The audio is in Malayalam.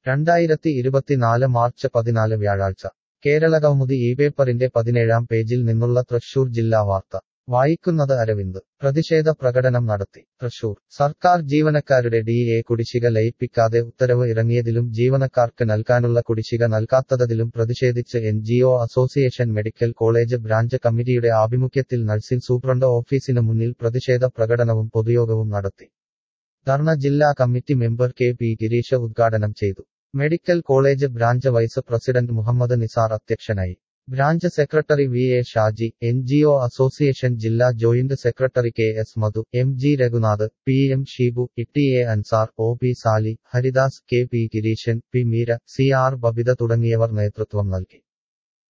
രണ്ടായിരത്തി ഇരുപത്തിനാല് മാർച്ച് പതിനാല് വ്യാഴാഴ്ച കേരളകൗമുദി ഈ പേപ്പറിന്റെ പതിനേഴാം പേജിൽ നിന്നുള്ള തൃശൂർ ജില്ലാ വാർത്ത വായിക്കുന്നത് അരവിന്ദ് പ്രതിഷേധ പ്രകടനം നടത്തി തൃശൂർ സർക്കാർ ജീവനക്കാരുടെ ഡി എ കുടിശ്ശിക ലയിപ്പിക്കാതെ ഉത്തരവ് ഇറങ്ങിയതിലും ജീവനക്കാർക്ക് നൽകാനുള്ള കുടിശ്ശിക നൽകാത്തതിലും പ്രതിഷേധിച്ച് N G O association medical college branch കമ്മിറ്റിയുടെ ആഭിമുഖ്യത്തിൽ നഴ്സിംഗ് സൂപ്രണ്ട് ഓഫീസിന് മുന്നിൽ പ്രതിഷേധ പ്രകടനവും പൊതുയോഗവും നടത്തി ധർണ ജില്ലാ committee member K P Girish ഉദ്ഘാടനം ചെയ്തു medical college branch vice president Muhammad Nisar അധ്യക്ഷനായി branch secretary V A Shaji N G O association ജില്ലാ joint secretary K S Madhu M G Raghunath P M Sheebu Itty A Ansar O P Sali Haridas K P Gireesan P Meera C R Babitha തുടങ്ങിയവർ നേതൃത്വം നൽകി